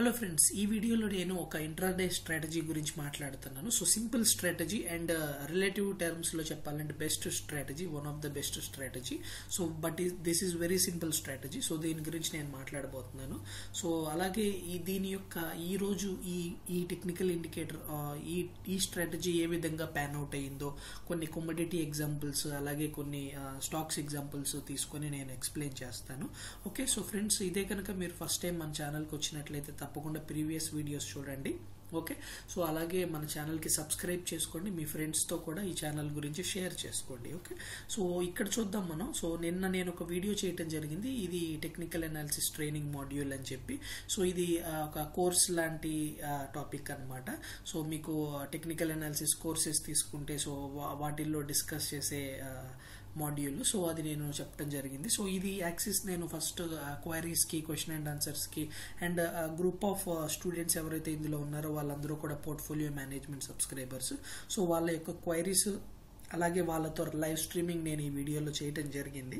Hello friends ఈ వీడియోలో నేను ఒక ఇంట్రాడే స్ట్రాటజీ గురించి మాట్లాడుతున్నాను so simple strategy and relative terms లో చెప్పాలంటే best strategy one of the best strategy so but this is very simple strategy so దీని గురించి నేను మాట్లాడబోతున్నాను సో అలాగే ఈ దీని యొక్క ఈ రోజు ఈ ఈ టెక్నికల్ ఇండికేటర్ ఈ ఈ స్ట్రాటజీ ఏ విధంగా ప్యాన్ అవుట్ అయ్యిందో కొన్ని కమోడిటీ ఎగ్జాంపుల్స్ అలాగే కొన్ని స్టాక్స్ ఎగ్జాంపుల్స్ తీసుకొని నేను ఎక్స్ప్లెయిన్ చేస్తాను ఓకే సో ఫ్రెండ్స్ ఇదే కనుక మీరు ఫస్ట్ టైం మన ఛానల్కి వచ్చినట్లయితే తప్పకుండా ప్రీవియస్ వీడియోస్ చూడండి ఓకే సో అలాగే మన ఛానల్కి సబ్స్క్రైబ్ చేసుకోండి మీ ఫ్రెండ్స్తో కూడా ఈ ఛానల్ గురించి షేర్ చేసుకోండి ఓకే సో ఇక్కడ చూద్దాం మనం సో నిన్న నేను ఒక వీడియో చేయటం జరిగింది ఇది టెక్నికల్ అనాలిసిస్ ట్రైనింగ్ మాడ్యూల్ అని చెప్పి సో ఇది ఒక కోర్స్ లాంటి టాపిక్ అనమాట సో మీకు టెక్నికల్ అనాలిసిస్ కోర్సెస్ తీసుకుంటే సో వాటిల్లో డిస్కస్ చేసే మాడ్యూల్ సో అది నేను చెప్పడం జరిగింది సో ఇది యాక్సిస్ నేను ఫస్ట్ క్వైరీస్కి క్వశ్చన్ అండ్ ఆన్సర్స్కి అండ్ గ్రూప్ ఆఫ్ స్టూడెంట్స్ ఎవరైతే ఇందులో ఉన్నారో వాళ్ళందరూ కూడా పోర్ట్ఫోలియో మేనేజ్మెంట్ సబ్స్క్రైబర్స్ సో వాళ్ళ యొక్క క్వైరీస్ అలాగే వాళ్ళతో లైవ్ స్ట్రీమింగ్ నేను ఈ వీడియోలో చేయడం జరిగింది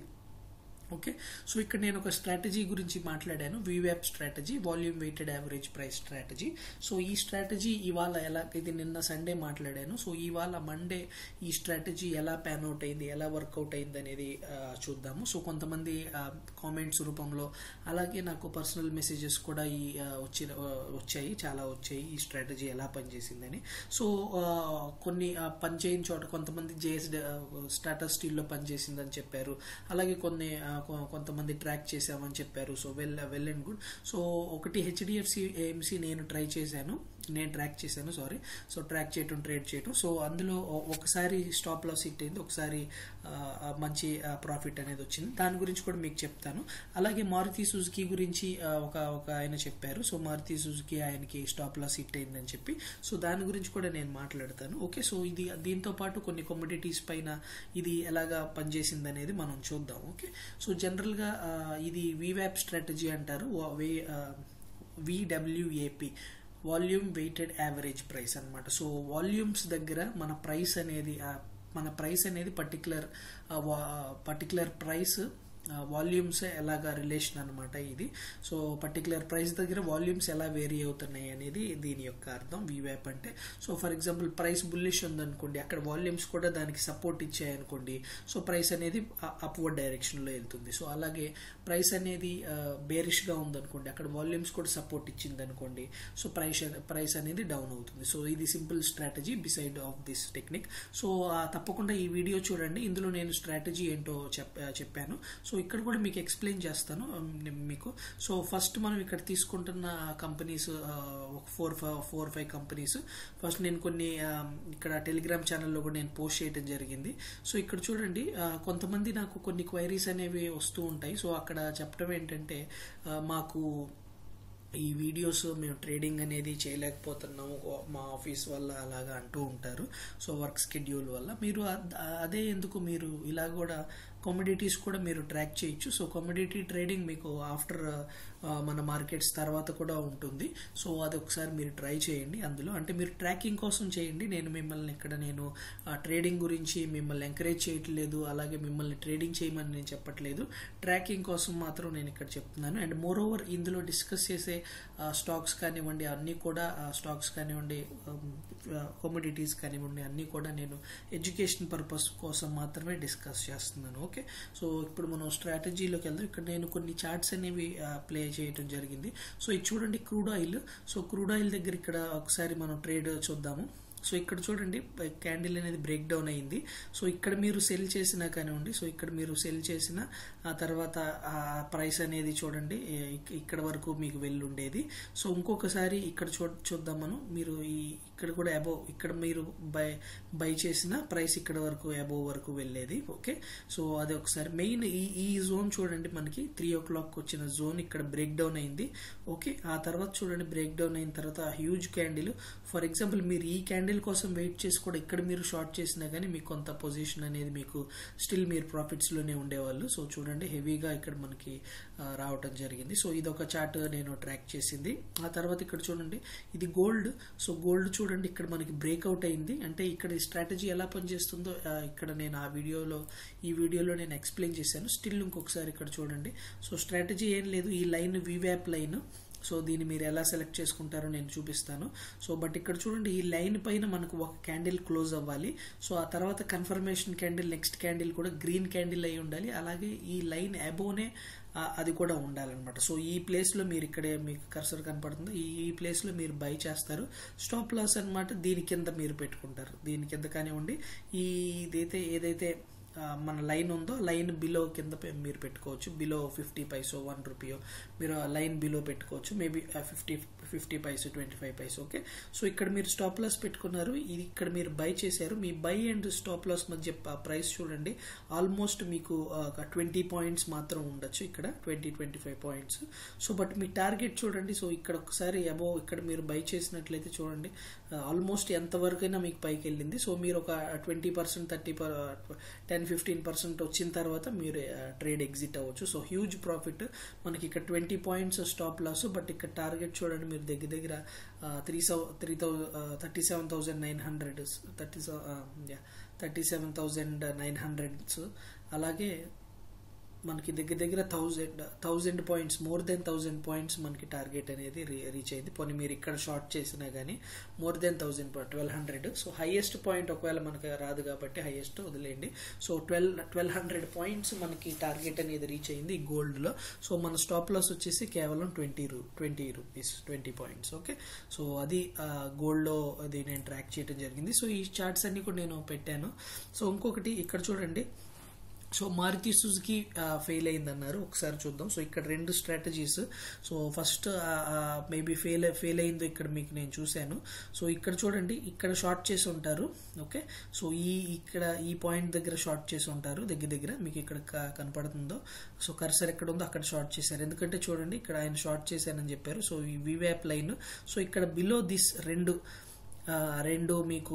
ఓకే సో ఇక్కడ నేను ఒక స్ట్రాటజీ గురించి మాట్లాడాను వీవ్యాప్ strategy volume weighted average price strategy so ఈ స్ట్రాటజీ ఇవాళ ఎలా ఇది నిన్న సండే మాట్లాడాను సో ఇవాళ మండే ఈ స్ట్రాటజీ ఎలా ప్యాన్ అవుట్ అయింది ఎలా వర్కౌట్ అయింది అనేది చూద్దాము సో కొంతమంది కామెంట్స్ రూపంలో అలాగే నాకు పర్సనల్ మెసేజెస్ కూడా ఈ వచ్చి వచ్చాయి చాలా వచ్చాయి ఈ స్ట్రాటజీ ఎలా పనిచేసిందని సో కొన్ని పనిచేయని చోట కొంతమంది జేఎస్ స్టాటస్ స్టీల్లో పనిచేసిందని చెప్పారు అలాగే కొన్ని కొంతమంది ట్రాక్ చేసామని చెప్పారు so well well and good so ఒకటి హెచ్డిఎఫ్సి ఏఎంసీ నేను ట్రై చేశాను నేను ట్రాక్ చేశాను సారీ సో ట్రాక్ చేయటం ట్రేడ్ చేయటం సో అందులో ఒకసారి స్టాప్ లాస్ హిట్ అయింది ఒకసారి మంచి ప్రాఫిట్ అనేది వచ్చింది దాని గురించి కూడా మీకు చెప్తాను అలాగే మారుతి సుజుకి గురించి ఒక ఒక ఆయన చెప్పారు సో మారుతి సుజుకి ఆయనకి స్టాప్ లాస్ హిట్ అయిందని చెప్పి సో దాని గురించి కూడా నేను మాట్లాడతాను ఓకే సో ఇది దీంతో పాటు కొన్ని కమోడిటీస్ పైన ఇది ఎలాగా పనిచేసింది అనేది మనం చూద్దాం ఓకే సో జనరల్గా ఇది వీవ్యాప్ స్ట్రాటజీ అంటారు VWAP volume weighted average price అనమాట సో వాల్యూమ్స్ దగ్గర మన ప్రైస్ అనేది మన ప్రైస్ అనేది పర్టికులర్ పర్టికులర్ ప్రైస్ వాల్యూమ్స్ ఎలాగా రిలేషన్ అనమాట ఇది సో పర్టికులర్ ప్రైస్ దగ్గర వాల్యూమ్స్ ఎలా వేరీ అవుతున్నాయి అనేది దీని యొక్క అర్థం వీవ్యాప్ అంటే so for example price bullish ఉందనుకోండి అక్కడ వాల్యూమ్స్ కూడా దానికి సపోర్ట్ ఇచ్చాయనుకోండి సో ప్రైస్ అనేది అప్వర్డ్ డైరెక్షన్లో వెళ్తుంది సో అలాగే ప్రైస్ అనేది బేరిష్గా ఉందనుకోండి అక్కడ వాల్యూమ్స్ కూడా సపోర్ట్ ఇచ్చింది అనుకోండి సో ప్రైస్ ప్రైస్ అనేది డౌన్ అవుతుంది సో ఇది simple strategy beside of this technique so తప్పకుండా ఈ వీడియో చూడండి ఇందులో నేను స్ట్రాటజీ ఏంటో చెప్పాను సో ఇక్కడ కూడా మీకు ఎక్స్ప్లెయిన్ చేస్తాను మీకు సో ఫస్ట్ మనం ఇక్కడ తీసుకుంటున్న కంపెనీస్ ఒక four four five companies first నేను కొన్ని ఇక్కడ టెలిగ్రామ్ ఛానల్లో కూడా నేను పోస్ట్ చేయడం జరిగింది సో ఇక్కడ చూడండి కొంతమంది నాకు కొన్ని క్వైరీస్ అనేవి వస్తూ ఉంటాయి సో అక్కడ చెప్పడం ఏంటంటే మాకు ఈ వీడియోస్ మేము ట్రేడింగ్ అనేది చేయలేకపోతున్నాము మా ఆఫీస్ వల్ల అలాగా అంటూ ఉంటారు సో వర్క్ స్కెడ్యూల్ వల్ల మీరు అదే ఎందుకు మీరు ఇలా కూడా కమోడిటీస్ కూడా మీరు ట్రాక్ చేయొచ్చు సో కమోడిటీ ట్రేడింగ్ మీకు ఆఫ్టర్ మన మార్కెట్స్ తర్వాత కూడా ఉంటుంది సో అది ఒకసారి మీరు ట్రై చేయండి అందులో అంటే మీరు ట్రాకింగ్ కోసం చేయండి నేను మిమ్మల్ని ఇక్కడ నేను ట్రేడింగ్ గురించి మిమ్మల్ని ఎంకరేజ్ చేయట్లేదు అలాగే మిమ్మల్ని ట్రేడింగ్ చేయమని నేను చెప్పట్లేదు ట్రాకింగ్ కోసం మాత్రం నేను ఇక్కడ చెప్తున్నాను అండ్ మోర్ ఓవర్ ఇందులో డిస్కస్ చేసే స్టాక్స్ కానివ్వండి అన్నీ కూడా స్టాక్స్ కానివ్వండి కమోడిటీస్ కానివ్వండి అన్నీ కూడా నేను ఎడ్యుకేషన్ పర్పస్ కోసం మాత్రమే డిస్కస్ చేస్తున్నాను ఓకే సో ఇప్పుడు మనం స్ట్రాటజీలోకి వెళ్దాం ఇక్కడ నేను కొన్ని చార్ట్స్ అనేవి ప్లే చేయడం జరిగింది సో ఇది చూడండి crude oil so crude oil దగ్గర ఇక్కడ ఒకసారి మనం ట్రేడ్ చూద్దాము సో ఇక్కడ చూడండి క్యాండిల్ అనేది బ్రేక్ డౌన్ అయింది సో ఇక్కడ మీరు సెల్ చేసినా కానివ్వండి సో ఇక్కడ మీరు సెల్ చేసిన ఆ తర్వాత ఆ ప్రైస్ అనేది చూడండి ఇక్కడ వరకు మీకు వెళ్ళి ఉండేది సో ఇంకొకసారి ఇక్కడ చూ చూద్దాం మనం మీరు ఈ ఇక్కడ కూడా అబోవ్ ఇక్కడ మీరు బై బై చేసిన ప్రైస్ ఇక్కడ వరకు అబోవ్ వరకు వెళ్ళేది ఓకే సో అది ఒకసారి మెయిన్ ఈ ఈ జోన్ చూడండి మనకి త్రీ ఓ క్లాక్ వచ్చిన జోన్ ఇక్కడ బ్రేక్ డౌన్ అయింది ఓకే ఆ తర్వాత చూడండి బ్రేక్ డౌన్ అయిన తర్వాత హ్యూజ్ క్యాండిల్ ఫర్ ఎగ్జాంపుల్ మీరు ఈ క్యాండిల్ కోసం వెయిట్ చేసి కూడా ఇక్కడ మీరు షార్ట్ చేసినా కానీ మీకు కొంత పొజిషన్ అనేది మీకు స్టిల్ మీరు ప్రాఫిట్స్లోనే ఉండేవాళ్ళు సో చూడండి హెవీగా ఇక్కడ మనకి రావటం జరిగింది సో ఇది ఒక చార్ట్ నేను ట్రాక్ చేసింది ఆ తర్వాత ఇక్కడ చూడండి ఇది గోల్డ్ సో గోల్డ్ చూడండి ఇక్కడ మనకి బ్రేక్అవుట్ అయింది అంటే ఇక్కడ ఈ స్ట్రాటజీ ఎలా పనిచేస్తుందో ఇక్కడ నేను ఆ వీడియోలో ఈ వీడియోలో నేను ఎక్స్ప్లెయిన్ చేశాను స్టిల్ ఇంకొకసారి ఇక్కడ చూడండి సో స్ట్రాటజీ ఏం లేదు ఈ లైన్ వివ్యాప్ లైన్ సో దీన్ని మీరు ఎలా సెలెక్ట్ చేసుకుంటారో నేను చూపిస్తాను సో బట్ ఇక్కడ చూడండి ఈ లైన్ పైన మనకు ఒక క్యాండిల్ క్లోజ్ అవ్వాలి సో ఆ తర్వాత కన్ఫర్మేషన్ క్యాండిల్ నెక్స్ట్ క్యాండిల్ కూడా గ్రీన్ క్యాండిల్ అయి ఉండాలి అలాగే ఈ లైన్ అబోనే అది కూడా ఉండాలన్నమాట సో ఈ ప్లేస్లో మీరు ఇక్కడే మీకు కర్సర్ కనపడుతుంది ఈ ఈ ప్లేస్లో మీరు బై చేస్తారు స్టాప్ లాస్ అనమాట దీని కింద మీరు పెట్టుకుంటారు దీని కింద కానివ్వండి ఈ ఇదైతే ఏదైతే మన లైన్ ఉందో లైన్ బిలో కింద మీరు పెట్టుకోవచ్చు బిలో ఫిఫ్టీ పైసో వన్ రూపీయో మీరు లైన్ బిలో పెట్టుకోవచ్చు maybe fifty fifty paise twenty five paise okay so ఇక్కడ మీరు స్టాప్ లాస్ పెట్టుకున్నారు ఇది ఇక్కడ మీరు బై చేశారు మీ బై అండ్ స్టాప్ లాస్ మధ్య ప్రైస్ చూడండి ఆల్మోస్ట్ మీకు ట్వంటీ పాయింట్స్ మాత్రం ఉండొచ్చు ఇక్కడ twenty twenty five points so but మీ టార్గెట్ చూడండి సో ఇక్కడ ఒకసారి అబౌవ్ ఇక్కడ మీరు బై చేసినట్లయితే చూడండి ఆల్మోస్ట్ ఎంతవరకైనా మీకు పైకి వెళ్ళింది సో మీరు ఒక twenty percent thirty ten fifteen percent వచ్చిన తర్వాత మీరు ట్రేడ్ ఎగ్జిట్ అవ్వచ్చు సో హ్యూజ్ ప్రాఫిట్ మనకి ఇక్కడ twenty points stop loss but ఇక్కడ టార్గెట్ చూడండి మీరు దగ్గర దగ్గర త్రీ సౌ three thou thirty seven thousand nine hundred thirty thirty seven thousand nine hundreds అలాగే మనకి దగ్గర దగ్గర thousand thousand points more then thousand points మనకి టార్గెట్ అనేది రీచ్ అయింది పోనీ మీరు ఇక్కడ షార్ట్ చేసినా కానీ more then thousand twelve hundred so highest point ఒకవేళ మనకి రాదు కాబట్టి హైయెస్ట్ వదిలేయండి so twelve twelve hundred points మనకి టార్గెట్ అనేది రీచ్ అయింది గోల్డ్లో సో మన స్టాప్ లాస్ వచ్చేసి కేవలం ట్వంటీ రూ twenty rupees twenty points okay so అది గోల్డ్లో అది నేను ట్రాక్ చేయడం జరిగింది సో ఈ చార్ట్స్ అన్ని కూడా నేను పెట్టాను సో ఇంకొకటి ఇక్కడ చూడండి సో మారుతి సుజుకి ఫెయిల్ అయిందన్నారు ఒకసారి చూద్దాం సో ఇక్కడ రెండు strategies so first maybe fail fail అయిందో ఇక్కడ మీకు నేను చూశాను సో ఇక్కడ చూడండి ఇక్కడ షార్ట్ చేసి ఉంటారు ఓకే సో ఈ ఇక్కడ ఈ పాయింట్ దగ్గర షార్ట్ చేసి ఉంటారు దగ్గర దగ్గర మీకు ఇక్కడ కనపడుతుందో సో కర్సర్ ఎక్కడ ఉందో అక్కడ షార్ట్ చేశారు ఎందుకంటే చూడండి ఇక్కడ ఆయన షార్ట్ చేశానని చెప్పారు సో ఈ వివ్యాప్ లైన్ సో ఇక్కడ బిలో దిస్ రెండు రెండు మీకు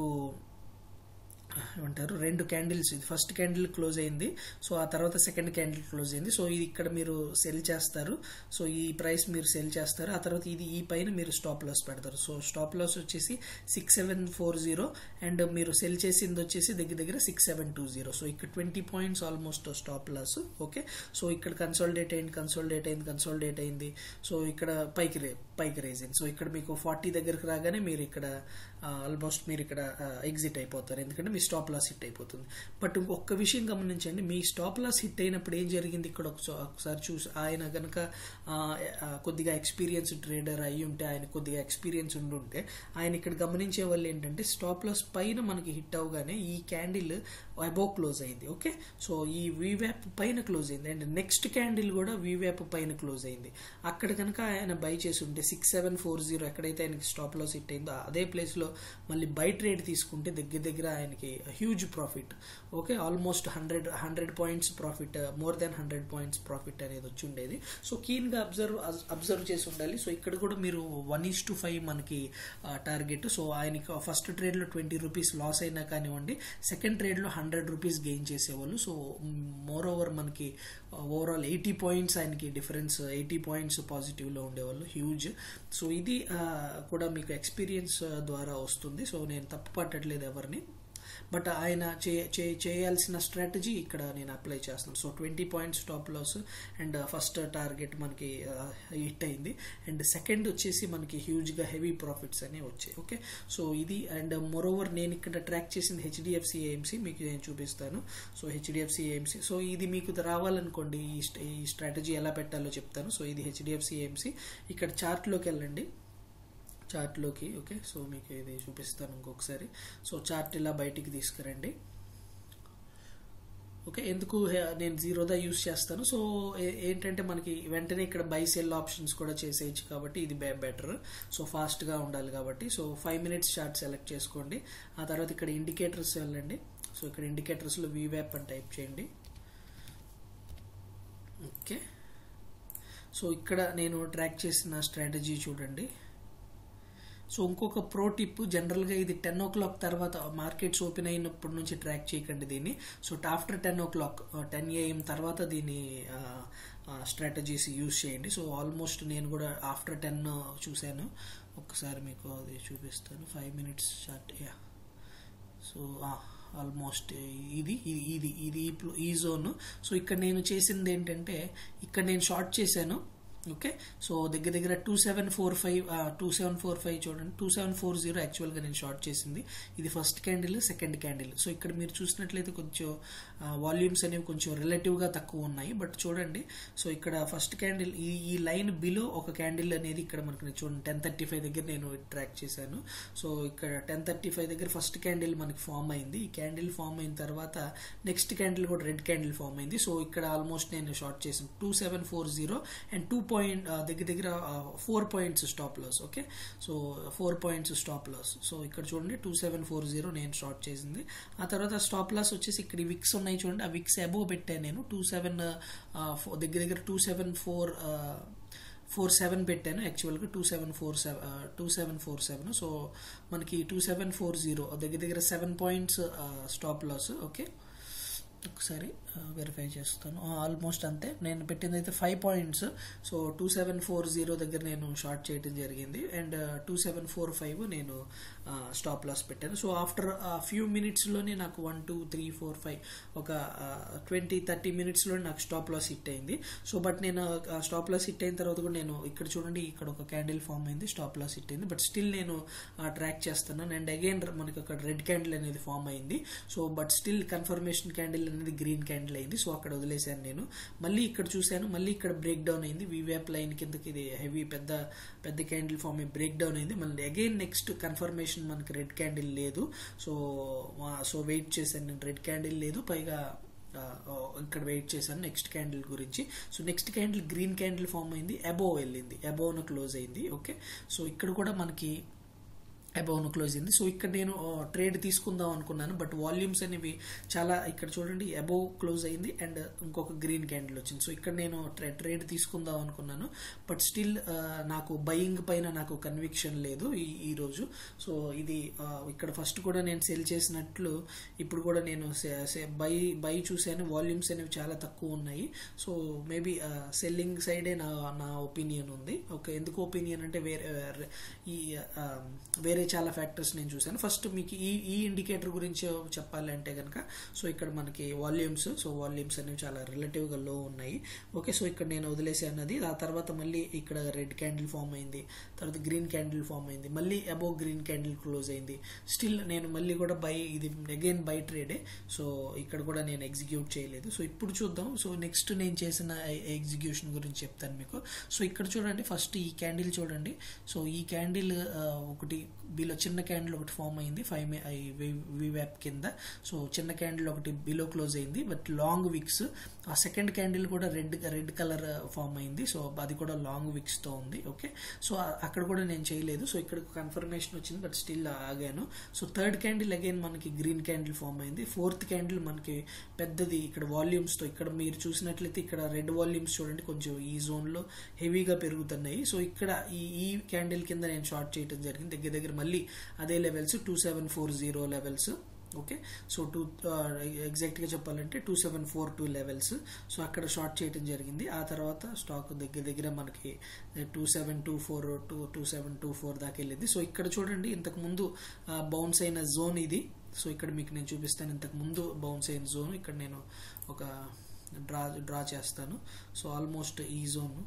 ఏమంటారు రెండు క్యాండిల్స్ ఇది ఫస్ట్ క్యాండిల్ క్లోజ్ అయింది సో ఆ తర్వాత సెకండ్ క్యాండిల్ క్లోజ్ అయింది సో ఇది ఇక్కడ మీరు సెల్ చేస్తారు సో ఈ ప్రైస్ మీరు సెల్ చేస్తారు ఆ తర్వాత ఇది ఈ పైన మీరు స్టాప్ లాస్ పెడతారు సో స్టాప్ లాస్ వచ్చేసి six seven four zero and మీరు సెల్ చేసింది వచ్చేసి దగ్గర దగ్గర six seven two zero so ఇక్కడ twenty points almost stop loss okay so ఇక్కడ కన్సోల్డేట్ అయింది కన్సోల్డేట్ అయింది కన్సోల్డేట్ అయింది సో ఇక్కడ పైకి రే పైకి రేజ్ అయింది సో ఇక్కడ మీకు ఫార్టీ దగ్గరకు రాగానే మీరు ఇక్కడ ఆల్మోస్ట్ మీరు ఇక్కడ ఎగ్జిట్ అయిపోతారు ఎందుకంటే మీ స్టాప్ లాస్ హిట్ అయిపోతుంది బట్ ఒక్క విషయం గమనించండి మీ స్టాప్ లాస్ హిట్ అయినప్పుడు ఏం జరిగింది ఇక్కడ ఒకసారి చూసి ఆయన కనుక కొద్దిగా ఎక్స్పీరియన్స్ ట్రేడర్ అయి ఉంటే ఆయన కొద్దిగా ఎక్స్పీరియన్స్ ఉండుంటే ఆయన ఇక్కడ గమనించే వాళ్ళు ఏంటంటే స్టాప్ లాస్ పైన మనకి హిట్ అవగానే ఈ క్యాండిల్ అబో క్లోజ్ అయింది ఓకే సో ఈ వీవ్యాప్ పైన క్లోజ్ అయింది అండ్ నెక్స్ట్ క్యాండిల్ కూడా వీవ్యాప్ పైన క్లోజ్ అయింది అక్కడ కనుక ఆయన బై చేసి ఉంటే సిక్స్ సెవెన్ ఫోర్ జీరో ఎక్కడైతే ఆయనకి స్టాప్ లాస్ హిట్ అయిందో అదే ప్లేస్లో మళ్ళీ బై ట్రేడ్ తీసుకుంటే దగ్గర దగ్గర ఆయనకి huge profit okay almost hundred hundred points profit more then hundred points profit అనేది వచ్చి ఉండేది సో కీన్గా అబ్జర్వ్ అబ్జర్వ్ చేసి ఉండాలి సో ఇక్కడ కూడా మీరు వన్ ఈస్ టు ఫైవ్ మనకి టార్గెట్ సో ఆయనకి ఫస్ట్ ట్రేడ్లో ట్వంటీ రూపీస్ లాస్ అయినా కానివ్వండి సెకండ్ ట్రేడ్లో హండ్రెడ్ రూపీస్ గెయిన్ చేసేవాళ్ళు సో మోర్ ఓవర్ మనకి ఓవరాల్ ఎయిటీ పాయింట్స్ ఆయనకి డిఫరెన్స్ ఎయిటీ పాయింట్స్ పాజిటివ్లో ఉండేవాళ్ళు హ్యూజ్ సో ఇది కూడా మీకు ఎక్స్పీరియన్స్ ద్వారా వస్తుంది సో నేను తప్పు పట్టట్లేదు ఎవరిని బట్ ఆయన చేయాల్సిన స్ట్రాటజీ ఇక్కడ నేను అప్లై చేస్తున్నాను so twenty points top loss and first target మనకి హిట్ అయింది అండ్ సెకండ్ వచ్చేసి మనకి హ్యూజ్గా హెవీ ప్రాఫిట్స్ అనేవి వచ్చాయి ఓకే సో ఇది అండ్ మోరోవర్ నేను ఇక్కడ ట్రాక్ చేసింది హెచ్డిఎఫ్సి ఏఎంసీ మీకు నేను చూపిస్తాను సో హెచ్డిఎఫ్సి ఏఎంసీ సో ఇది మీకు రావాలనుకోండి ఈ స్ట్రాటజీ ఎలా పెట్టాలో చెప్తాను సో ఇది హెచ్డిఎఫ్సి ఏఎంసీ ఇక్కడ చార్ట్లోకి వెళ్ళండి చార్ట్లోకి ఓకే సో మీకు ఇది చూపిస్తాను ఇంకొకసారి సో చార్ట్ ఇలా బయటికి తీసుకురండి ఓకే ఎందుకు నేను జీరోదా యూస్ చేస్తాను సో ఏంటంటే మనకి వెంటనే ఇక్కడ బై సెల్ ఆప్షన్స్ కూడా చేసేయచ్చు కాబట్టి ఇది బెటర్ సో ఫాస్ట్గా ఉండాలి కాబట్టి so five minutes chart select చేసుకోండి ఆ తర్వాత ఇక్కడ ఇండికేటర్స్ వెళ్ళండి సో ఇక్కడ ఇండికేటర్స్లో వీవ్యాప్ అని టైప్ చేయండి ఓకే సో ఇక్కడ నేను ట్రాక్ చేసిన స్ట్రాటజీ చూడండి సో ఇంకొక ప్రో టిప్ జనరల్గా ఇది టెన్ ఓ క్లాక్ తర్వాత మార్కెట్స్ ఓపెన్ అయినప్పటి నుంచి ట్రాక్ చేయకండి దీన్ని so after ten o'clock ten AM తర్వాత దీన్ని స్ట్రాటజీస్ యూజ్ చేయండి సో ఆల్మోస్ట్ నేను కూడా ఆఫ్టర్ టెన్ చూశాను ఒకసారి మీకు అది చూపిస్తాను five minutes chart yeah so almost ఇది ఇది ఇది ఈ జోన్ సో ఇక్కడ నేను చేసింది ఏంటంటే ఇక్కడ నేను షార్ట్ చేశాను ఓకే సో దగ్గర దగ్గర two seven four five two seven four five చూడండి టూ సెవెన్ ఫోర్ జీరో యాక్చువల్గా నేను షార్ట్ చేసింది ఇది first candle second candle so ఇక్కడ మీరు చూసినట్లయితే కొంచెం వాల్యూమ్స్ అనేవి కొంచెం రిలేటివ్గా తక్కువ ఉన్నాయి బట్ చూడండి సో ఇక్కడ ఫస్ట్ క్యాండిల్ ఈ ఈ లైన్ బిలో ఒక క్యాండిల్ అనేది ఇక్కడ మనకి చూడండి టెన్ థర్టీ ఫైవ్ దగ్గర నేను ట్రాక్ చేశాను సో ఇక్కడ టెన్ థర్టీ ఫైవ్ దగ్గర ఫస్ట్ క్యాండిల్ మనకి ఫామ్ అయింది ఈ క్యాండిల్ ఫామ్ అయిన తర్వాత నెక్స్ట్ క్యాండిల్ కూడా రెడ్ క్యాండిల్ ఫామ్ అయింది సో ఇక్కడ ఆల్మోస్ట్ నేను షార్ట్ చేసాను two seven four zero and two point దగ్గర దగ్గర four points stop loss okay so four points stop loss so ఇక్కడ చూడండి టూ సెవెన్ ఫోర్ జీరో నేను షార్ట్ చేసింది ఆ తర్వాత స్టాప్ లాస్ వచ్చేసి ఇక్కడ విక్స్ ఉన్నాయి చూడండి ఆ విక్స్ అబోవ్ పెట్టాను నేను టూ సెవెన్ దగ్గర దగ్గర two seven four four seven పెట్టాను యాక్చువల్గా two seven four seven two seven four seven so మనకి టూ సెవెన్ ఫోర్ జీరో దగ్గర దగ్గర seven points stop loss okay ఒకసారి వెరిఫై చేస్తాను ఆల్మోస్ట్ అంతే నేను పెట్టింది అయితే five points so two seven four zero దగ్గర నేను షార్ట్ చేయడం జరిగింది and two seven four five నేను స్టాప్ లాస్ పెట్టాను సో ఆఫ్టర్ ఫ్యూ మినిట్స్లోనే నాకు one two three four five ఒక ట్వంటీ థర్టీ మినిట్స్లో నాకు స్టాప్ లాస్ హిట్ అయింది సో బట్ నేను స్టాప్ లాస్ హిట్ అయిన తర్వాత కూడా నేను ఇక్కడ చూడండి ఇక్కడ ఒక క్యాండిల్ ఫామ్ అయింది స్టాప్ లాస్ హిట్ అయింది బట్ స్టిల్ నేను ట్రాక్ చేస్తున్నాను అండ్ అగైన్ మనకి అక్కడ రెడ్ క్యాండిల్ అనేది ఫామ్ అయింది so but still confirmation candle అనేది గ్రీన్ క్యాండిల్ అయింది సో అక్కడ వదిలేశాను నేను మళ్ళీ ఇక్కడ చూశాను మళ్ళీ ఇక్కడ బ్రేక్ డౌన్ అయింది వివ్యాప్ లైన్ కిందకి ఇది హెవీ పెద్ద పెద్ద క్యాండిల్ ఫామ్ అయ్యి బ్రేక్ డౌన్ అయింది మళ్ళీ అగైన్ నెక్స్ట్ కన్ఫర్మేషన్ మనకి రెడ్ క్యాండిల్ లేదు సో సో వెయిట్ చేశాను నేను రెడ్ క్యాండిల్ లేదు పైగా ఇక్కడ వెయిట్ చేశాను నెక్స్ట్ క్యాండిల్ గురించి so next candle green candle form అయింది అబోవ్ వెళ్ళింది అబోవ్ను క్లోజ్ అయింది ఓకే సో ఇక్కడ కూడా మనకి అబౌవ్ను క్లోజ్ అయింది సో ఇక్కడ నేను ట్రేడ్ తీసుకుందాం అనుకున్నాను బట్ వాల్యూమ్స్ అనేవి చాలా ఇక్కడ చూడండి అబోవ్ క్లోజ్ అయింది అండ్ ఇంకొక గ్రీన్ క్యాండిల్ వచ్చింది సో ఇక్కడ నేను ట్రేడ్ తీసుకుందాం అనుకున్నాను బట్ స్టిల్ నాకు బయింగ్ పైన నాకు కన్విక్షన్ లేదు ఈ ఈ రోజు సో ఇది ఇక్కడ ఫస్ట్ కూడా నేను సెల్ చేసినట్లు ఇప్పుడు కూడా నేను బై బై చూశాను వాల్యూమ్స్ అనేవి చాలా తక్కువ ఉన్నాయి సో మేబీ సెల్లింగ్ సైడే నా నా ఒపీనియన్ ఉంది ఓకే ఎందుకు ఒపీనియన్ అంటే వేరే ఈ వేరే చాలా ఫ్యాక్టర్స్ నేను చూశాను ఫస్ట్ మీకు ఈ ఈ ఇండికేటర్ గురించి చెప్పాలంటే కనుక సో ఇక్కడ మనకి వాల్యూమ్స్ సో వాల్యూమ్స్ అనేవి చాలా రిలేటివ్గా లో ఉన్నాయి ఓకే సో ఇక్కడ నేను వదిలేసాను అది ఆ తర్వాత మళ్ళీ ఇక్కడ రెడ్ క్యాండిల్ ఫామ్ అయింది తర్వాత గ్రీన్ క్యాండిల్ ఫామ్ అయింది మళ్ళీ అబోవ్ గ్రీన్ క్యాండిల్ క్లోజ్ అయింది స్టిల్ నేను మళ్ళీ కూడా బై ఇది అగైన్ బై ట్రేడే సో ఇక్కడ కూడా నేను ఎగ్జిక్యూట్ చేయలేదు సో ఇప్పుడు చూద్దాం సో నెక్స్ట్ నేను చేసిన ఎగ్జిక్యూషన్ గురించి చెప్తాను మీకు సో ఇక్కడ చూడండి ఫస్ట్ ఈ క్యాండిల్ చూడండి సో ఈ క్యాండిల్ ఒకటి బిలో చిన్న క్యాండిల్ ఒకటి ఫామ్ అయింది ఫైవ్ వివ్యాప్ కింద సో చిన్న క్యాండిల్ ఒకటి బిలో క్లోజ్ అయింది బట్ లాంగ్ విక్స్ ఆ సెకండ్ క్యాండిల్ కూడా రెడ్ రెడ్ కలర్ ఫామ్ అయింది సో అది కూడా లాంగ్ విక్స్ తో ఉంది ఓకే సో అక్కడ కూడా నేను చేయలేదు సో ఇక్కడ కన్ఫర్మేషన్ వచ్చింది బట్ స్టిల్ ఆగాను సో థర్డ్ క్యాండిల్ అగైన్ మనకి గ్రీన్ క్యాండిల్ ఫామ్ అయింది ఫోర్త్ క్యాండిల్ మనకి పెద్దది ఇక్కడ వాల్యూమ్స్ తో ఇక్కడ మీరు చూసినట్లయితే ఇక్కడ రెడ్ వాల్యూమ్స్ చూడండి కొంచెం ఈ జోన్ లో హెవీగా పెరుగుతున్నాయి సో ఇక్కడ ఈ ఈ క్యాండిల్ కింద నేను షార్ట్ చేయడం జరిగింది దగ్గర దగ్గర మళ్ళీ అదే levels two seven four zero levels okay so two ఎగ్జాక్ట్గా చెప్పాలంటే two seven four two levels so అక్కడ షార్ట్ చేయడం జరిగింది ఆ తర్వాత స్టాక్ దగ్గర దగ్గర మనకి two seven two four two two seven two four దాకా వెళ్ళింది సో ఇక్కడ చూడండి ఇంతకు ముందు బౌన్స్ అయిన జోన్ ఇది సో ఇక్కడ మీకు నేను చూపిస్తాను ఇంతకు ముందు బౌన్స్ అయిన జోన్ ఇక్కడ నేను ఒక డ్రా డ్రా చేస్తాను సో ఆల్మోస్ట్ ఈ జోన్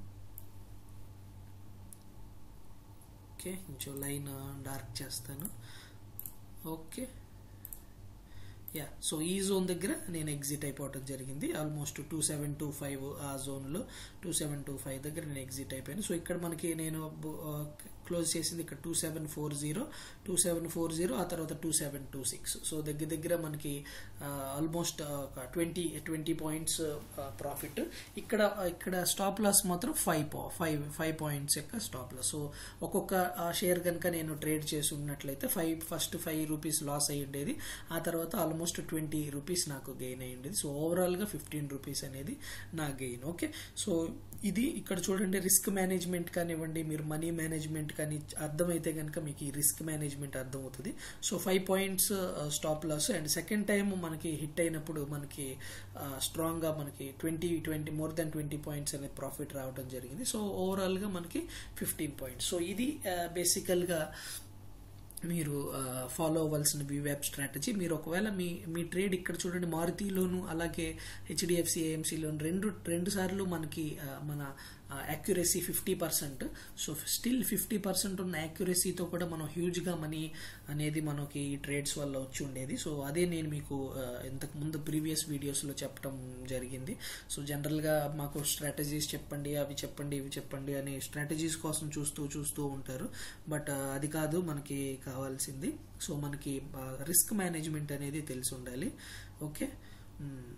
ఓకే కొంచెం లైన్ డార్క్ చేస్తాను ఓకే యా సో ఈ జోన్ దగ్గర నేను ఎగ్జిట్ అయిపోవటం జరిగింది almost two seven two five ఆ జోన్లో టూ సెవెన్ టూ ఫైవ్ దగ్గర నేను ఎగ్జిట్ అయిపోయాను సో ఇక్కడ మనకి నేను క్లోజ్ చేసింది ఇక్కడ two seven four zero two seven four zero ఆ తర్వాత two seven two six so దగ్గర దగ్గర మనకి almost twenty twenty points profit ఇక్కడ ఇక్కడ స్టాప్ లాస్ మాత్రం ఫైవ్ ఫైవ్ ఫైవ్ పాయింట్స్ యొక్క స్టాప్ లాస్ సో ఒక్కొక్క షేర్ కనుక నేను ట్రేడ్ చేసి ఉన్నట్లయితే five first five rupees loss అయ్యి ఉండేది ఆ తర్వాత ఆల్మోస్ట్ ట్వంటీ రూపీస్ నాకు గెయిన్ అయ్యి ఉండేది సో ఓవరాల్గా ఫిఫ్టీన్ రూపీస్ అనేది నా గెయిన్ ఓకే సో ఇది ఇక్కడ చూడండి రిస్క్ మేనేజ్మెంట్ కానివ్వండి మీరు మనీ మేనేజ్మెంట్ కానీ అర్థమైతే కనుక మీకు ఈ రిస్క్ మేనేజ్మెంట్ అర్థమవుతుంది so five points stop loss and second time మనకి హిట్ అయినప్పుడు మనకి స్ట్రాంగ్గా మనకి twenty twenty more than twenty points అనేది ప్రాఫిట్ రావడం జరిగింది సో ఓవరాల్గా మనకి ఫిఫ్టీన్ పాయింట్స్ సో ఇది బేసికల్గా మీరు ఫాలో అవ్వాల్సిన వివ్యాప్ స్ట్రాటజీ మీరు ఒకవేళ మీ మీ ట్రేడ్ ఇక్కడ చూడండి మారుతిలోను అలాగే హెచ్డిఎఫ్సి ఏఎంసీలోను రెండు రెండు సార్లు మనకి మన accuracy fifty percent so still fifty percent ఉన్న యాక్యురసీతో కూడా మనం హ్యూజ్గా మనీ అనేది మనకి ఈ ట్రేడ్స్ వల్ల వచ్చి ఉండేది సో అదే నేను మీకు ఆ, ఇంతకు ముందు ప్రీవియస్ వీడియోస్లో చెప్పడం జరిగింది సో జనరల్గా మాకు స్ట్రాటజీస్ చెప్పండి అవి చెప్పండి ఇవి చెప్పండి అని స్ట్రాటజీస్ కోసం చూస్తూ చూస్తూ ఉంటారు బట్ అది కాదు మనకి కావాల్సింది సో మనకి రిస్క్ మేనేజ్మెంట్ అనేది తెలిసి ఉండాలి okay hmm.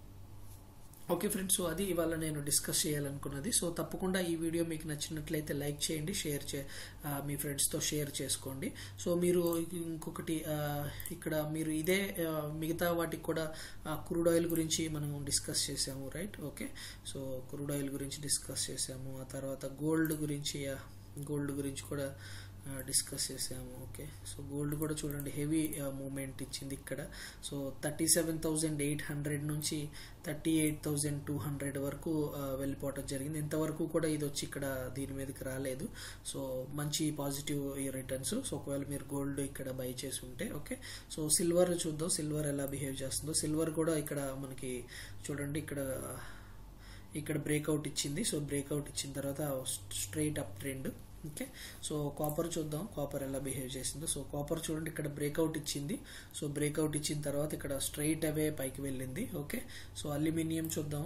Okay friends so అది ఇవాళ నేను డిస్కస్ చేయాలనుకున్నది సో తప్పకుండా ఈ వీడియో మీకు నచ్చినట్లయితే లైక్ చేయండి షేర్ చే ఆ, మీ ఫ్రెండ్స్తో షేర్ చేసుకోండి సో మీరు ఇంకొకటి ఆ, ఇక్కడ మీరు ఇదే ఆ, మిగతా వాటికి కూడా క్రూడ్ ఆయిల్ గురించి మనం డిస్కస్ చేసాము right okay so crude oil గురించి డిస్కస్ చేసాము ఆ తర్వాత గోల్డ్ గురించి గోల్డ్ గురించి కూడా డిస్కస్ చేసాము ఓకే సో గోల్డ్ కూడా చూడండి హెవీ మూమెంట్ ఇచ్చింది ఇక్కడ so thirty seven thousand eight hundred నుంచి thirty eight thousand two hundred వరకు ఆ, వెళ్ళిపోవటం జరిగింది ఇంతవరకు కూడా ఇది వచ్చి ఇక్కడ దీని మీదకి రాలేదు సో మంచి పాజిటివ్ రిటర్న్స్ సో ఒకవేళ మీరు గోల్డ్ ఇక్కడ బై చేసి ఉంటే ఓకే సో సిల్వర్ చూద్దాం సిల్వర్ ఎలా బిహేవ్ చేస్తుందో సిల్వర్ కూడా ఇక్కడ మనకి చూడండి ఇక్కడ ఇక్కడ బ్రేక్అవుట్ ఇచ్చింది సో బ్రేక్అవుట్ ఇచ్చిన తర్వాత straight up trend okay so copper చూద్దాం కాపర్ ఎలా బిహేవ్ చేసిందో సో కాపర్ చూడండి ఇక్కడ బ్రేక్అవుట్ ఇచ్చింది సో బ్రేక్అవుట్ ఇచ్చిన తర్వాత ఇక్కడ స్ట్రైట్ అవే పైకి వెళ్ళింది ఓకే సో అల్యూమినియం చూద్దాం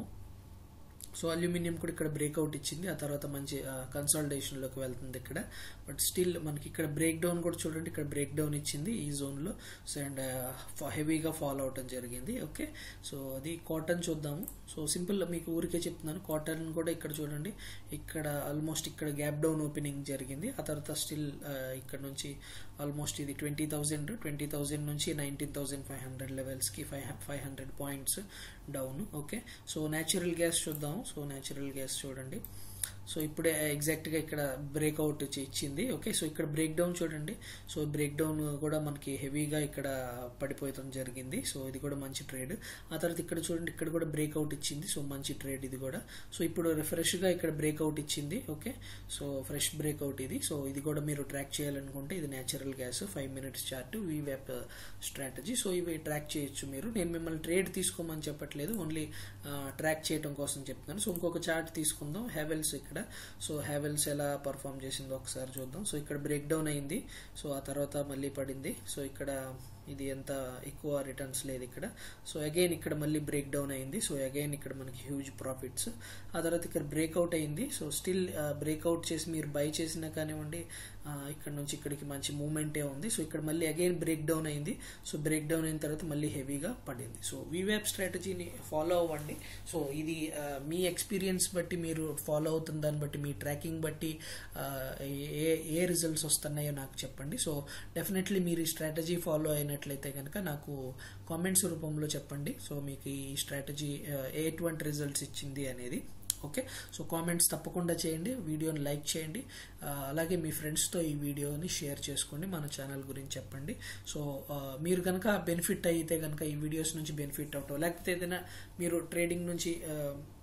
సో అల్యూమినియం కూడా ఇక్కడ బ్రేక్అవుట్ ఇచ్చింది ఆ తర్వాత మంచి కన్సల్టేషన్ లోకి వెళ్తుంది ఇక్కడ బట్ స్టిల్ మనకి ఇక్కడ బ్రేక్ డౌన్ కూడా చూడండి ఇక్కడ బ్రేక్ డౌన్ ఇచ్చింది ఈ జోన్ లో సో అండ్ హెవీగా ఫాలో అవటం జరిగింది ఓకే సో అది కాటన్ చూద్దాము సో సింపుల్ మీకు ఊరికే చెప్తున్నాను కాటన్ కూడా ఇక్కడ చూడండి ఇక్కడ ఆల్మోస్ట్ ఇక్కడ గ్యాప్ డౌన్ ఓపెనింగ్ జరిగింది ఆ తర్వాత స్టిల్ ఇక్కడ నుంచి ఆల్మోస్ట్ ఇది ట్వంటీ థౌజండ్ ట్వంటీ థౌజండ్ నుంచి నైన్టీన్ థౌజండ్ ఫైవ్ హండ్రెడ్ లెవెల్స్కి five five hundred points down okay so natural gas చూద్దాం సో న్యాచురల్ గ్యాస్ చూడండి సో ఇప్పుడే ఎగ్జాక్ట్గా ఇక్కడ బ్రేక్అవుట్ ఇచ్చింది ఓకే సో ఇక్కడ బ్రేక్ డౌన్ చూడండి సో బ్రేక్ డౌన్ కూడా మనకి హెవీగా ఇక్కడ పడిపోయడం జరిగింది సో ఇది కూడా మంచి ట్రేడ్ ఆ తర్వాత ఇక్కడ చూడండి ఇక్కడ కూడా బ్రేక్అవుట్ ఇచ్చింది సో మంచి ట్రేడ్ ఇది కూడా సో ఇప్పుడు ఫ్రెష్గా ఇక్కడ బ్రేక్అవుట్ ఇచ్చింది ఓకే సో ఫ్రెష్ బ్రేక్అవుట్ ఇది సో ఇది కూడా మీరు ట్రాక్ చేయాలనుకుంటే ఇది natural gas five minutes chart వీ వెబ్ స్ట్రాటజీ సో ఇవి ట్రాక్ చేయొచ్చు మీరు నేను మిమ్మల్ని ట్రేడ్ తీసుకోమని చెప్పట్లేదు ఓన్లీ ట్రాక్ చేయడం కోసం చెప్తున్నాను సో ఇంకొక చార్ట్ తీసుకుందాం హ్యావెల్స్ ఇక్కడ సో హ్యావెల్స్ ఎలా పర్ఫామ్ చేసిందో ఒకసారి చూద్దాం సో ఇక్కడ బ్రేక్ డౌన్ అయింది సో ఆ తర్వాత మళ్ళీ పడింది సో ఇక్కడ ఇది ఎంత ఎక్కువ రిటర్న్స్ లేదు ఇక్కడ సో అగైన్ ఇక్కడ మళ్ళీ బ్రేక్ డౌన్ అయింది సో అగైన్ ఇక్కడ మనకి హ్యూజ్ ప్రాఫిట్స్ ఆ తర్వాత ఇక్కడ బ్రేక్అవుట్ అయింది సో స్టిల్ బ్రేక్అవుట్ చేసి మీరు బై చేసినా కానివ్వండి ఆ, ఇక్కడ నుంచి ఇక్కడికి మంచి మూమెంటే ఉంది సో ఇక్కడ మళ్ళీ అగైన్ బ్రేక్ డౌన్ అయింది సో బ్రేక్ డౌన్ అయిన తర్వాత మళ్ళీ హెవీగా పడింది సో వీవ్యాప్ స్ట్రాటజీని ఫాలో అవ్వండి సో ఇది ఆ, మీ ఎక్స్పీరియన్స్ బట్టి మీరు ఫాలో అవుతున్న దాన్ని బట్టి మీ ట్రాకింగ్ బట్టి ఆ, ఏ ఏ రిజల్ట్స్ వస్తున్నాయో నాకు చెప్పండి సో డెఫినెట్లీ మీరు ఈ స్ట్రాటజీ ఫాలో అయినట్లయితే కనుక నాకు కామెంట్స్ రూపంలో చెప్పండి సో మీకు ఈ స్ట్రాటజీ ఎటువంటి రిజల్ట్స్ ఇచ్చింది అనేది ఓకే సో కామెంట్స్ తప్పకుండా చేయండి వీడియోని లైక్ చేయండి ఆ, అలాగే మీ ఫ్రెండ్స్తో ఈ వీడియోని షేర్ చేసుకోండి మన ఛానల్ గురించి చెప్పండి సో ఆ, మీరు కనుక బెనిఫిట్ అయితే కనుక ఈ వీడియోస్ నుంచి బెనిఫిట్ అవటం లేకపోతే ఏదైనా మీరు ట్రేడింగ్ నుంచి ఆ,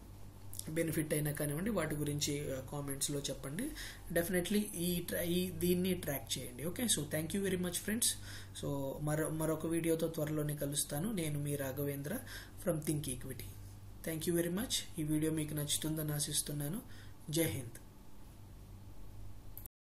బెనిఫిట్ అయినా కానివ్వండి వాటి గురించి కామెంట్స్లో చెప్పండి డెఫినెట్లీ ఈ ట్రా- ఈ దీన్ని ట్రాక్ చేయండి okay so thank you very much friends so మరో మరొక వీడియోతో త్వరలోనే కలుస్తాను నేను మీ Raghavendra from think equity thank you very much ఈ వీడియో మీకు నచ్చుతుందని ఆశిస్తున్నాను జై హింద్